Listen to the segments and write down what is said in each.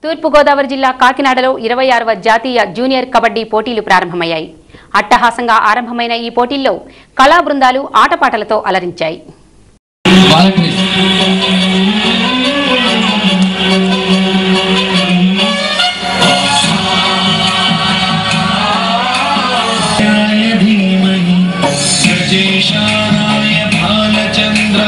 తూర్పుగోదావరి జిల్లా కాకినాడలో ఇరవై ఆరవ జాతీయ జూనియర్ కబడ్డీ పోటీలు ప్రారంభమయ్యాయి అట్టహాసంగా ఆరంభమైన ఈ పోటీల్లో కళా బృందాలు ఆటపాటలతో అలరించాయి బాలకృష్ణ धीमहि सजेशानाय भालचन्द्र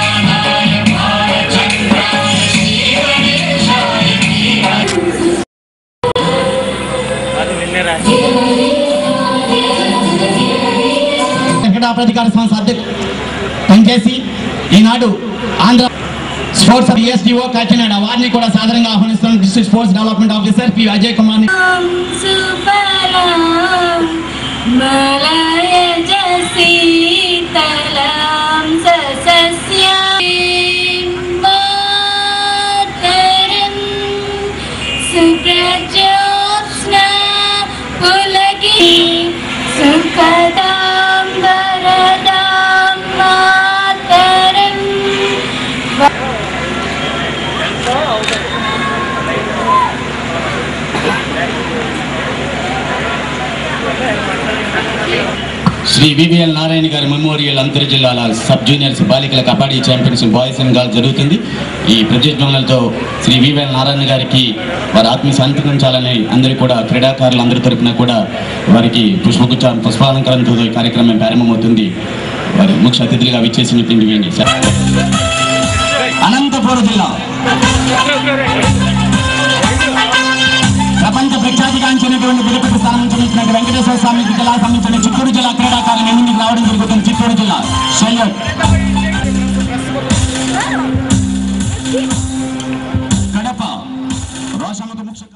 వెంకటాప్రధికార సంస్థ అధ్యక్ష పనిచేసి ఈనాడు ఆంధ్ర స్పోర్ట్స్ బిఎస్డిఓ కాకినాడ వారిని కూడా సాధారణంగా ఆహ్వానిస్తున్నాం district sports development officer P Ajay Kumar ని సుఫలాం మలయజ శీతలాం ససస్యాం మాతరం సుప్రజోత్స్నా పులకి సుఖదాం వరదాం మాతరం శ్రీ వివిఎల్ నారాయణ గారి మెమోరియల్ అంతర్ జిల్లాల సబ్ జూనియర్స్ బాలికల kabaddi championship boys and girls జరుగుతుంది ఈ ప్రతిజ్ఞలతో శ్రీ వివిఎల్ నారాయణ గారికి వారి ఆత్మ శాంతించాలని అందరూ కూడా క్రీడాకారులు అందరి తరపున కూడా వారికి పుష్పగుచ్చ పుష్పాలంకరణతో ఈ కార్యక్రమం ప్రారంభమవుతుంది వారి ముఖ్య అతిథులుగా విచ్చేసినటువంటి వేయండి సార్ అనంతపురం జిల్లా ప్రపంచ ప్రఖ్యాతిగాంచినటువంటి తిరుపతి స్థానం నుంచి వచ్చినటువంటి వెంకటేశ్వర స్వామి జిల్లా సంబంధించిన చిత్తూరు జిల్లా క్రీడాకారులు ఎన్నింటికి రావడం జరుగుతుంది చిత్తూరు జిల్లా శల్యం కడప రోషమ్మకు ముఖ్య